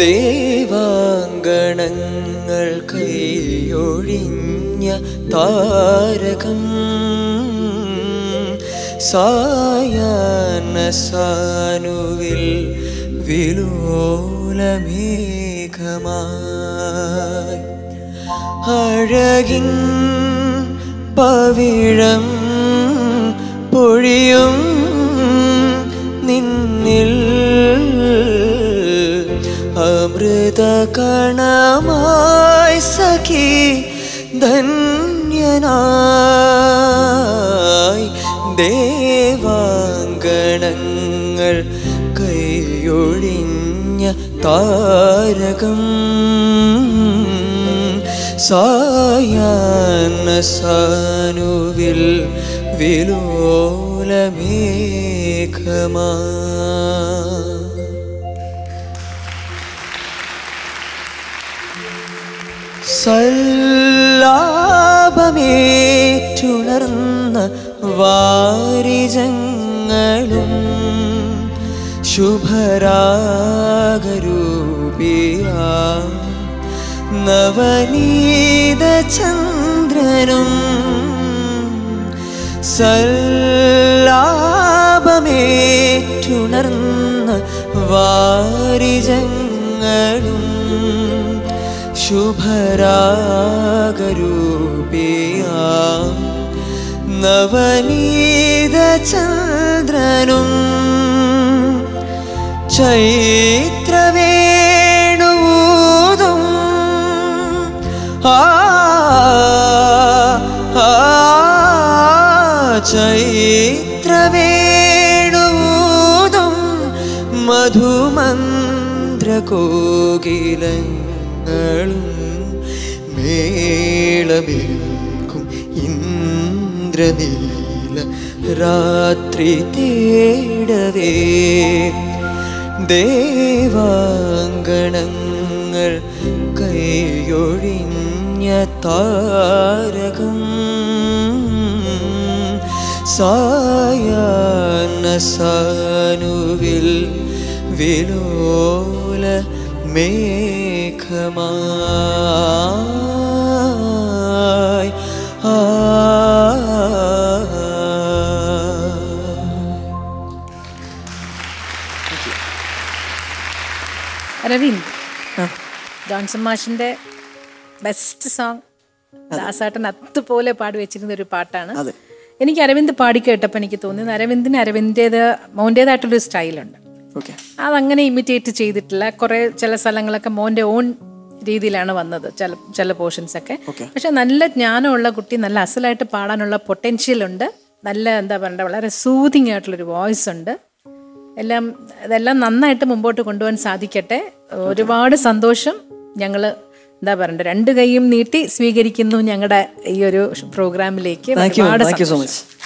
ദേവാങ്കണങ്ങൾ കൈയൊഴിഞ്ഞ താരകം സായാഹ്ന സാനുവിൽ വിലോലമേഘമായി അഴകിൻ പവിഴം പൊഴിയും നിന്നിൽ അമൃത കണമായി സഖി ധന്യനായി ദേവാങ്കണങ്ങൾ കൈയൊഴിഞ്ഞ താരകം സായാഹ്ന സാനുവിൽ വിലോലമേഘമാ സല്ലാപമേറ്റുണർന്ന വാരിജങ്ങളും ശുഭരാഗരൂപിയാ നവനീത ചന്ദ്രനും സല്ലാപമേറ്റുണർന്ന വാരിജങ്ങളും ശുഭരാഗരൂപിയാ നവനീത ചന്ദ്രനും ചൈത്രവേണൂതും ആ ആ ചൈത്രവേണൂതും മധുമന്ത്രകോകിലങ്ങളും മേളമേൽക്കും ഇന്ദ്രനീല രാത്രി തേടവേ ദേവാങ്കണങ്ങൾ കൈയൊഴിഞ്ഞ താരകം സായാഹ്ന സാനുവിൽ വിലോല മേഘമായി ആ അരവിന്ദ് ജോൺസൺ മാഷിന്റെ ബെസ്റ്റ് സോങ് ദാസാട്ടൻ അതുപോലെ പാടി വെച്ചിരുന്ന ഒരു പാട്ടാണ് അതെ. എനിക്ക് അരവിന്ദ് പാടി കേട്ടപ്പോൾ എനിക്ക് തോന്നിയത് അരവിന്ദിന് അരവിന്ദേത് മോൻ്റേതായിട്ടുള്ളൊരു സ്റ്റൈലുണ്ട് ഓക്കെ അതങ്ങനെ ഇമിറ്റേറ്റ് ചെയ്തിട്ടില്ല കുറേ ചില സ്ഥലങ്ങളൊക്കെ മോൻ്റെ ഓൺ രീതിയിലാണ് വന്നത് ചില ചില പോർഷൻസ് ഒക്കെ പക്ഷെ നല്ല ജ്ഞാനമുള്ള കുട്ടി നല്ല അസലായിട്ട് പാടാനുള്ള പൊട്ടൻഷ്യൽ ഉണ്ട് നല്ല എന്താ പറയണ്ട വളരെ സൂതിങ് ആയിട്ടുള്ളൊരു വോയിസ് ഉണ്ട് എല്ലാം ഇതെല്ലാം നന്നായിട്ട് മുമ്പോട്ട് കൊണ്ടുപോകാൻ സാധിക്കട്ടെ ഒരുപാട് സന്തോഷം ഞങ്ങൾ എന്താ പറയണ്ട രണ്ട് കൈയും നീട്ടി സ്വീകരിക്കുന്നു ഞങ്ങളുടെ ഈ ഒരു പ്രോഗ്രാമിലേക്ക് താങ്ക് യു ഒരുപാട് താങ്ക് യു സോ സന്തോഷം. മച്ച്